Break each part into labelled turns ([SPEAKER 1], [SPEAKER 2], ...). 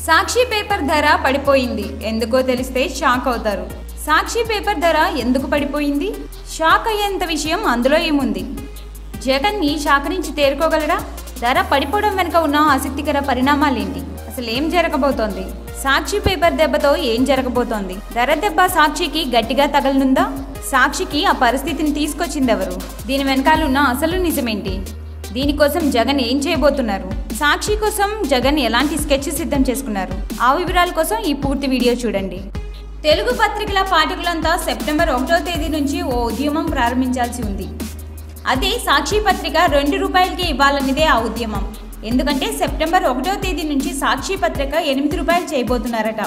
[SPEAKER 1] సాక్షి paper ధర పడిపోయింది ఎందుకో తెలిస్తే షాక్ అవుతారు సాక్షి పేపర్ ధర ఎందుకు పడిపోయింది షాక్ అయ్యేంత విషయం అందులో ఏముంది జగన్ ఈ షాక్ నుంచి తేరుకోగలడా ధర పడిపోవడం వెనుక ఉన్న ఆసక్తికర పరిణామాలేంటి అసలు ఏం జరగబోతోంది సాక్షి పేపర్ దెబ్బతో ఏం జరగబోతోంది ధర దెబ్బ సాక్షికి గట్టిగా తగలనుందా సాక్షికి ఆ పరిస్థితిని తీసుకొచ్చింది ఎవరు దీని వెనకాల ఉన్న అసలు నిజమేంటి దీనికోసం జగన్ ఏం చేయబోతున్నారు సాక్షి కోసం జగన్ ఎలాంటి స్కెచ్ సిద్ధం చేసుకున్నారు ఆ వివరాల కోసం ఈ పూర్తి వీడియో చూడండి తెలుగు పత్రికల పాఠకులంతా సెప్టెంబర్ ఒకటో తేదీ నుంచి ఓ ఉద్యమం ప్రారంభించాల్సి ఉంది అదే సాక్షి పత్రిక రెండు రూపాయలకి ఇవ్వాలన్నదే ఆ ఉద్యమం ఎందుకంటే సెప్టెంబర్ ఒకటో తేదీ నుంచి సాక్షి పత్రిక ఎనిమిది రూపాయలు చేయబోతున్నారట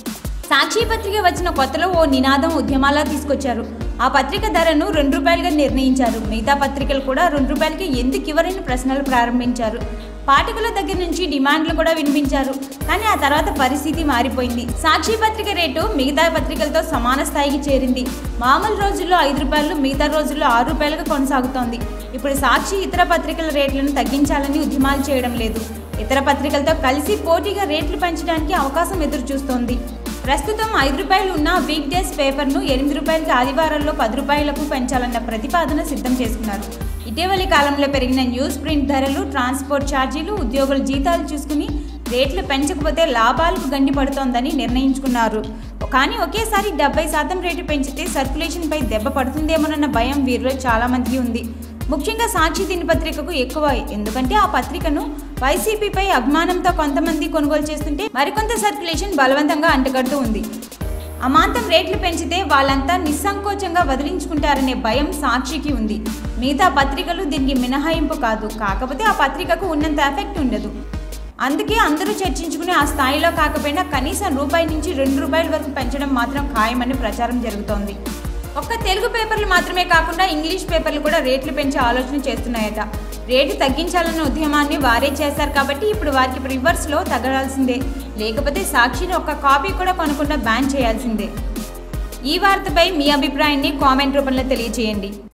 [SPEAKER 1] సాక్షి పత్రిక వచ్చిన కొత్తలో ఓ నినాదం ఉద్యమాలా తీసుకొచ్చారు ఆ పత్రిక ధరను రెండు రూపాయలుగా నిర్ణయించారు మిగతా పత్రికలు కూడా రెండు రూపాయలకి ఎందుకు ఇవ్వరని ప్రశ్నలు ప్రారంభించారు పాఠకుల దగ్గర నుంచి డిమాండ్లు కూడా వినిపించారు కానీ ఆ తర్వాత పరిస్థితి మారిపోయింది సాక్షి పత్రిక రేటు మిగతా పత్రికలతో సమాన స్థాయికి చేరింది మామూలు రోజుల్లో ఐదు రూపాయలు మిగతా రోజుల్లో ఆరు రూపాయలుగా కొనసాగుతోంది ఇప్పుడు సాక్షి ఇతర పత్రికల రేట్లను తగ్గించాలని ఉద్యమాలు చేయడం లేదు ఇతర పత్రికలతో కలిసి పోటీగా రేట్లు పెంచడానికి అవకాశం ఎదురు చూస్తోంది ప్రస్తుతం ఐదు రూపాయలు ఉన్న వీక్ డేస్ పేపర్ను ఎనిమిది రూపాయలకి ఆదివారాల్లో పది రూపాయలకు పెంచాలన్న ప్రతిపాదన సిద్ధం చేసుకున్నారు ఇటీవలి కాలంలో పెరిగిన న్యూస్ ప్రింట్ ధరలు ట్రాన్స్పోర్ట్ ఛార్జీలు ఉద్యోగుల జీతాలు చూసుకుని రేట్లు పెంచకపోతే లాభాలకు గండి పడుతోందని నిర్ణయించుకున్నారు కానీ ఒకేసారి డెబ్బై శాతం రేటు పెంచితే సర్క్యులేషన్పై దెబ్బ పడుతుందేమోనన్న భయం వీరిలో చాలామందికి ఉంది ముఖ్యంగా సాక్షి దినపత్రికకు ఎక్కువ ఎందుకంటే ఆ పత్రికను వైసీపీపై అభిమానంతో కొంతమంది కొనుగోలు చేస్తుంటే మరికొంత సర్క్యులేషన్ బలవంతంగా అంటగడుతూ ఉంది అమాంతం రేట్లు పెంచితే వాళ్ళంతా నిస్సంకోచంగా వదిలించుకుంటారనే భయం సాక్షికి ఉంది మిగతా పత్రికలు దీనికి మినహాయింపు కాదు కాకపోతే ఆ పత్రికకు ఉన్నంత ఎఫెక్ట్ ఉండదు అందుకే అందరూ చర్చించుకుని ఆ స్థాయిలో కాకపోయినా కనీసం రూపాయి నుంచి రెండు రూపాయల వరకు పెంచడం మాత్రం ఖాయమని ప్రచారం జరుగుతోంది ఒక్క తెలుగు పేపర్లు మాత్రమే కాకుండా ఇంగ్లీష్ పేపర్లు కూడా రేట్లు పెంచే ఆలోచన చేస్తున్నాయట రేటు తగ్గించాలన్న ఉద్యమాన్ని వారే చేశారు కాబట్టి ఇప్పుడు వారికి రివర్స్లో తగ్గడాల్సిందే లేకపోతే సాక్షిని ఒక్క కాపీ కూడా కొనకుండా బ్యాన్ చేయాల్సిందే ఈ వార్తపై మీ అభిప్రాయాన్ని కామెంట్ రూపంలో తెలియజేయండి